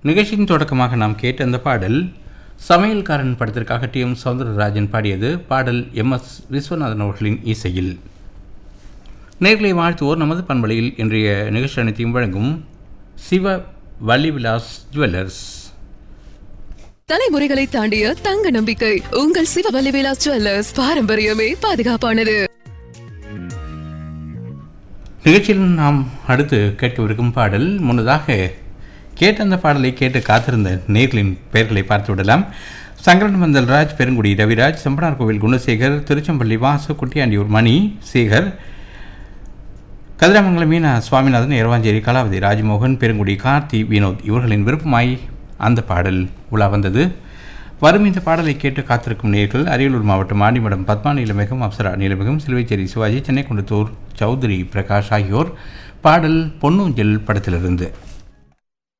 நிகழ்ச்சியின் தொடக்கமாக நாம் கேட்ட அந்த பாடல் சமையல்காரன் படத்திற்காக டி எம் சௌந்தரராஜன் பாடியது பாடல் எம் எஸ் விஸ்வநாதன் அவர்களின் இசையில் நேர்களை வாழ்த்துவோர் நமது பண்பலையில் இன்றைய நிகழ்ச்சி அனைத்தையும் வழங்கும் சிவ வள்ளிவிலாஸ் ஜுவல்லர்ஸ் தலைமுறைகளை தாண்டிய தங்க நம்பிக்கை உங்கள் சிவவல்லி விலாஸ் ஜுவல்லர்ஸ் பாரம்பரியமே பாதுகாப்பானது நிகழ்ச்சியில் நாம் அடுத்து கேட்கவிருக்கும் பாடல் முன்னதாக கேட்ட அந்த பாடலை கேட்டு காத்திருந்த நேர்களின் பெயர்களை பார்த்து விடலாம் சங்கரன் மந்தல்ராஜ் பெருங்குடி ரவிராஜ் செம்பனார் கோவில் குணசேகர் திருச்செம்பள்ளி வாசு குட்டியாண்டியூர் மணி சேகர் கதிராமங்கலம் மீனா சுவாமிநாதன் எரவாஞ்சேரி கலாவதி ராஜ்மோகன் பெருங்குடி கார்த்தி வினோத் இவர்களின் விருப்பமாய் அந்த பாடல் உலா வந்தது வரும் இந்த பாடலை கேட்டு காத்திருக்கும் நேர்கள் அரியலூர் மாவட்டம் ஆண்டிமடம் பத்மா நீலமிகம் அப்சரா நீலமிகம் சிலுவைச்சேரி சிவாஜி சென்னை குண்டத்தூர் சௌத்ரி பிரகாஷ் ஆகியோர் பாடல் பொன்னூஞ்சல் படத்திலிருந்து